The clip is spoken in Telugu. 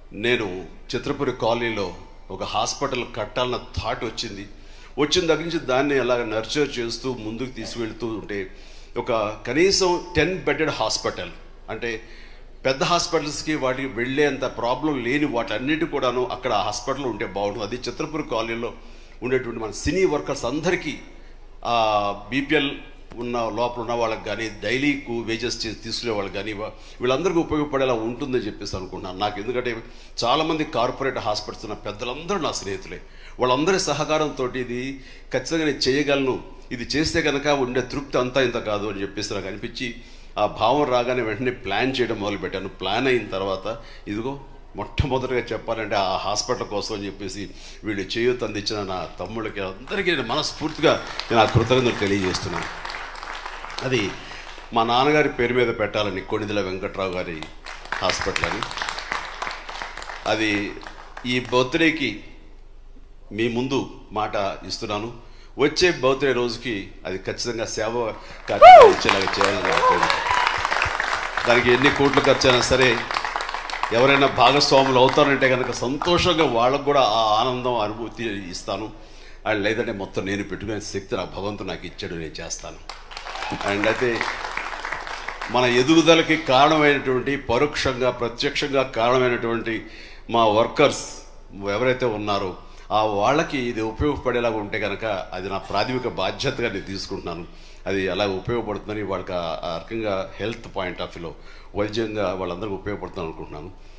నేను చిత్రపురి కాలనీలో ఒక హాస్పిటల్ కట్టాలన్న థాట్ వచ్చింది వచ్చిన దగ్గర నుంచి దాన్ని అలాగ నర్చర్ చేస్తూ ముందుకు తీసుకెళ్తూ ఉంటే ఒక కనీసం టెన్ బెడెడ్ హాస్పిటల్ అంటే పెద్ద హాస్పిటల్స్కి వాటికి వెళ్ళేంత ప్రాబ్లం లేని వాటన్నిటి కూడాను అక్కడ హాస్పిటల్ ఉంటే బాగుంటుంది అది చిత్రపురి కాలనీలో ఉండేటువంటి మన సినీ వర్కర్స్ అందరికీ బీపీఎల్ ఉన్న లోపల ఉన్న వాళ్ళకి కానీ డైలీకు వేజెస్ చేసి తీసుకునే వాళ్ళకి కానీ వా- వీళ్ళందరికీ ఉపయోగపడేలా ఉంటుందని చెప్పేసి అనుకుంటున్నాను నాకు ఎందుకంటే చాలామంది కార్పొరేట్ హాస్పిటల్స్ ఉన్న పెద్దలందరూ నా స్నేహితులే వాళ్ళందరి సహకారంతో ఇది ఖచ్చితంగా నేను చేయగలను ఇది చేస్తే కనుక ఉండే తృప్తి అంతా ఇంత కాదు అని చెప్పేసి నాకు అనిపించి ఆ భావం రాగానే వెంటనే ప్లాన్ చేయడం మొదలుపెట్టాను ప్లాన్ అయిన తర్వాత ఇదిగో మొట్టమొదటిగా చెప్పాలంటే ఆ హాస్పిటల్ కోసం అని చెప్పేసి వీళ్ళు చేయూత అందించిన నా తమ్ముళ్ళకి అందరికీ నేను మనస్ఫూర్తిగా నేను ఆ కృతజ్ఞతలు తెలియజేస్తున్నాను అది మా నాన్నగారి పేరు మీద పెట్టాలని కొణిదెల వెంకట్రావు గారి హాస్పిటల్ అని అది ఈ బర్త్డేకి మీ ముందు మాట ఇస్తున్నాను వచ్చే బర్త్డే రోజుకి అది ఖచ్చితంగా సేవ కార్యక్రమం ఇచ్చేలాగా చేయాలని నా కోరిక. దానికి ఎన్ని కోట్లు ఖర్చు అయినా సరే ఎవరైనా భాగస్వాములు అవుతారంటే కనుక సంతోషంగా వాళ్ళకు కూడా ఆ ఆనందం అనుభూతి ఇస్తాను అండ్ లేదంటే మొత్తం నేను పెట్టుకునే శక్తి నా భగవంతుడు నాకు ఇచ్చాడు నేను చేస్తాను అండ్ అయితే మన ఎదుగుదలకి కారణమైనటువంటి పరోక్షంగా ప్రత్యక్షంగా కారణమైనటువంటి మా వర్కర్స్ ఎవరైతే ఉన్నారో ఆ వాళ్ళకి ఇది ఉపయోగపడేలాగా ఉంటే కనుక అది నా ప్రాథమిక బాధ్యతగా నేను తీసుకుంటున్నాను అది అలా ఉపయోగపడుతుందని వాళ్ళకి ఆ- ఆ రకంగా హెల్త్ పాయింట్ ఆఫ్ వ్యూలో వైద్యంగా వాళ్ళందరికీ ఉపయోగపడుతుంది అనుకుంటున్నాను